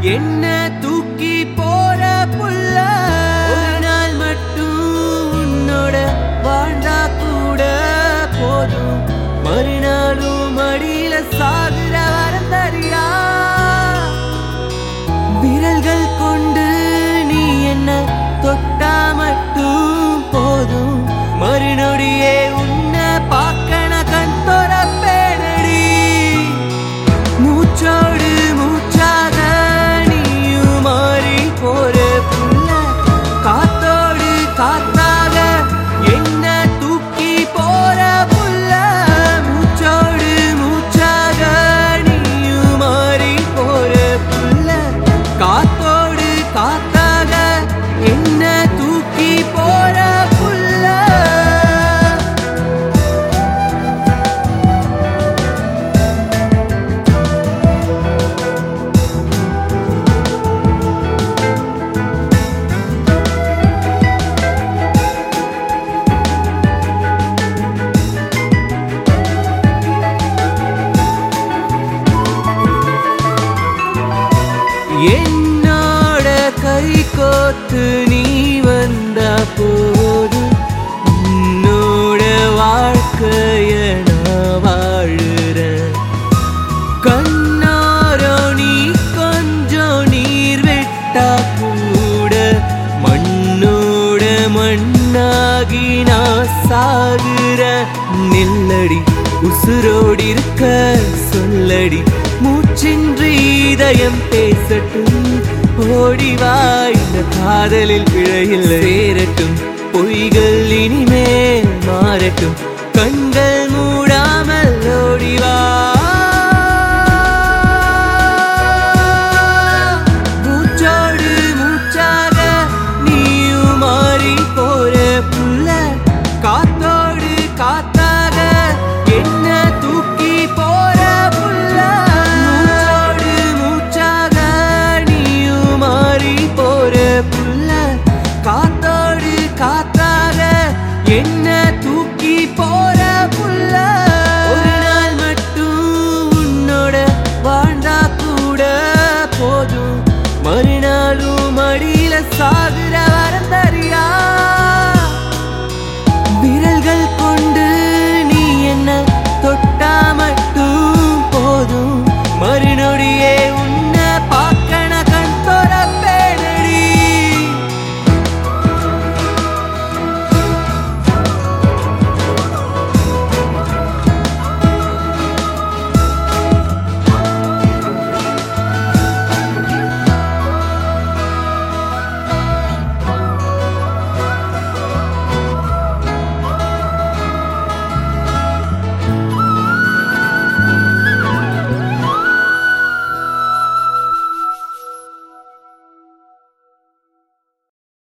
என்ன தூக்கி போற புள்ள ஒரு நாள் மட்டும் உன்னோட வாழ்ந்தா கூட போதும் மறுநாளும் மடியில சாகுற வரம் தரியா விரல்கள் கொண்டு நீ என்ன தொட்டா மட்டும் போதும் மறுநொடியே உன்னை பார்க்கண கண் தொரப்பேனடி மூச்சோடு மூச்சாக நீயும் மாறி போற புள்ள காத்தோடு காத்தாக என்ன தூக்கி போற புள்ள மூச்சோடு மூச்சாக நீயும் மாறி போற புள்ள காத்தோடு காத்தாக என்ன தூக்கி போற புள்ள என்னோட கை கோத்து நீ வந்த போது உன்னோட வாழ்க்கைய நான் வாழுறேன் கண்ணாரோ நீ கொஞ்சம் நீர் விட்டா கூட மண்ணோட மண்ணாகி நான் சாகுற நில்லடி உசுரோடி இருக்க சொல்லடி மூச்சின்றி இதயம் பேசட்டும் ஓடிவா இந்த காதலில் பிழையில் சேரட்டும் பொய்கள் இனிமேல் மாறட்டும் கண்கள் மூடாமல்